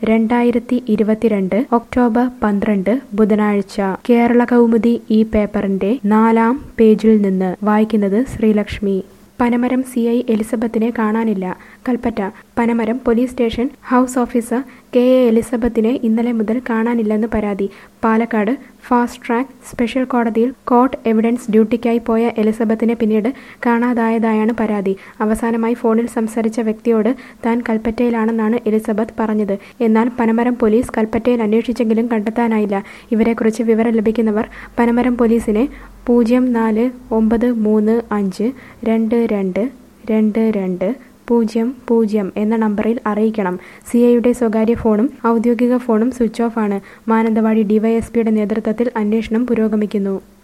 രണ്ടായിരത്തി ഇരുപത്തിരണ്ട് ഒക്ടോബർ പന്ത്രണ്ട് ബുധനാഴ്ച കേരള കൗമുദി ഈ പേപ്പറിന്റെ നാലാം പേജിൽ നിന്ന് വായിക്കുന്നത് ശ്രീലക്ഷ്മി പനമരം സി ഐ എലിസബത്തിനെ കാണാനില്ല Kalpetta Panamaram police station house officer K A എലിസബത്തിനെ ഇന്നലെ മുതൽ കാണാനില്ലെന്ന് പരാതി പാലക്കാട് ഫാസ്റ്റ് ട്രാക്ക് സ്പെഷ്യൽ കോടതിയിൽ കോർട്ട് എവിഡൻസ് ഡ്യൂട്ടിക്കായി പോയ എലിസബത്തിനെ പിന്നീട് കാണാതായതായാണ് പരാതി അവസാനമായി ഫോണിൽ സംസാരിച്ച വ്യക്തിയോട് താൻ കൽപ്പറ്റയിലാണെന്നാണ് എലിസബത്ത് പറഞ്ഞത് എന്നാൽ പനമരം പോലീസ് കൽപ്പറ്റയിൽ അന്വേഷിച്ചെങ്കിലും കണ്ടെത്താനായില്ല ഇവരെക്കുറിച്ച് വിവരം ലഭിക്കുന്നവർ പനമരം പോലീസിനെ പൂജ്യം നാല് ഒമ്പത് മൂന്ന് അഞ്ച് രണ്ട് രണ്ട് രണ്ട് രണ്ട് പൂജ്യം പൂജ്യം എന്ന നമ്പറിൽ അറിയിക്കണം സി ഐയുടെ സ്വകാര്യ ഫോണും ഔദ്യോഗിക ഫോണും സ്വിച്ച് ഓഫ് ആണ് മാനന്തവാടി ഡിവൈഎസ്പിയുടെ നേതൃത്വത്തിൽ അന്വേഷണം പുരോഗമിക്കുന്നു